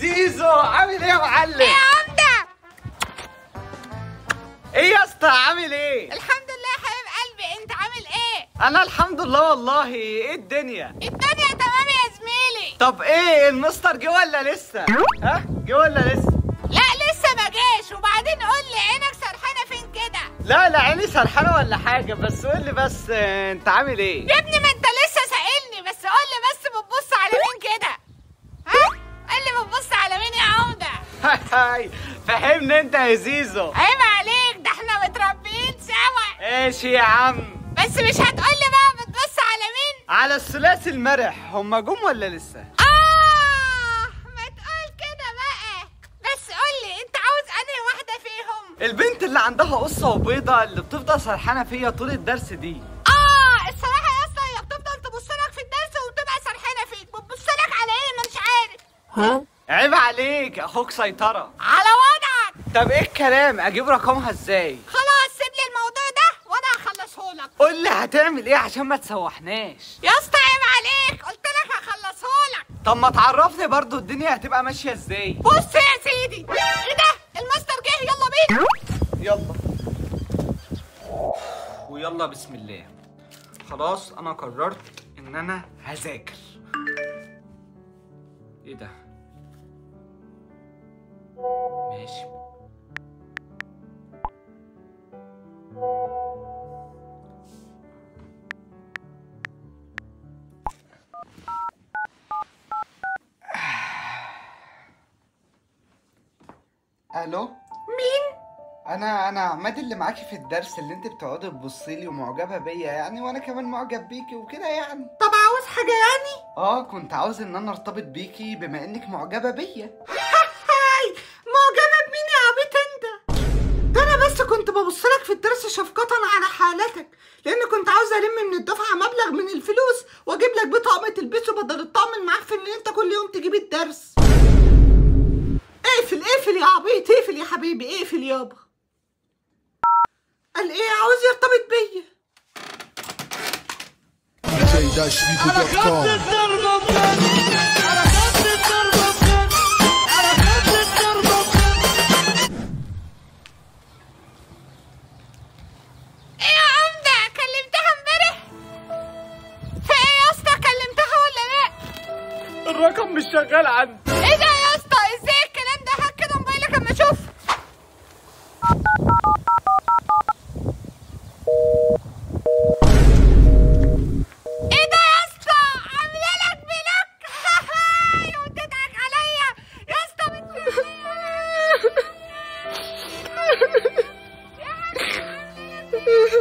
زيزو عامل ايه يا معلم يا عمدة ايه يا اسطى عامل ايه الحمد لله يا حبيب قلبي انت عامل ايه انا الحمد لله والله ايه الدنيا الدنيا تمام يا زميلي طب ايه المستر جه ولا لسه ها جه ولا لسه لا لسه ما جاش وبعدين قول لي عينك سرحانه فين كده لا لا عيني سرحانه ولا حاجه بس قول لي بس آه، انت عامل ايه يا ابني ما انت لسه سائلني بس قول لي بس بتبص على مين كده ها قول لي بتبص على مين يا عمده هاي فهمني انت يا زيزو عيب عليك ده احنا متربيين سوا ايش يا عم بس مش هتقول لي بقى بتبص على مين على الثلاثي المرح هما جم ولا لسه اه ما تقول كده بقى بس قول لي انت عاوز انهي واحده فيهم البنت اللي عندها قصه وبيضه اللي بتفضل سرحانه فيا طول الدرس دي اه الصراحه يا اسطى هي بتفضل تبص لك في الدرس وبتبقى سرحانه فيك بتبص لك على ايه ما مش عارف عيب عليك اخوك سيطره على وضعك طب ايه الكلام اجيب رقمها ازاي خلاص سيب لي الموضوع ده وانا هخلصه لك قول لي هتعمل ايه عشان ما تسوحناش يا اسطى عيب عليك قلت لك هخلصه لك طب ما تعرفني برضو الدنيا هتبقى ماشيه ازاي بص يا سيدي ايه ده الماستر جه يلا بينا يلا ويلا بسم الله خلاص انا قررت ان انا هذاكر ايه ده ماشي الو مين انا انا عماد اللي معاكي في الدرس اللي انت بتقعدي تبصي لي ومعجبه بيا يعني وانا كمان معجب بيكي وكده يعني طب عاوز حاجه يعني اه كنت عاوز ان انا ارتبط بيكي بما انك معجبه بيا هاي معجبه بمين يا عبيط انت ده انا بس كنت ببص لك في الدرس شفقة على حالتك لان كنت عاوز الم من الدفعه مبلغ من الفلوس واجيب لك بيه طقم تلبسه بدل الطقم المعفن اللي انت كل يوم تجيب الدرس اقفل اقفل يا عبيط اقفل يا حبيبي اقفل يابا قال ايه عاوز يرتبط بيا dj-vigo.com ايه يا عمدة كلمتها امبارح في ايه يا اسطى كلمتها ولا لا الرقم مش شغال عندي ايه ده يا اسطى ازاي الكلام ده هات كده موبايلك اما اشوف ايه ده يا اسطى عامله لك بلوك هاي وبتضحك عليا يا اسطى بتضحك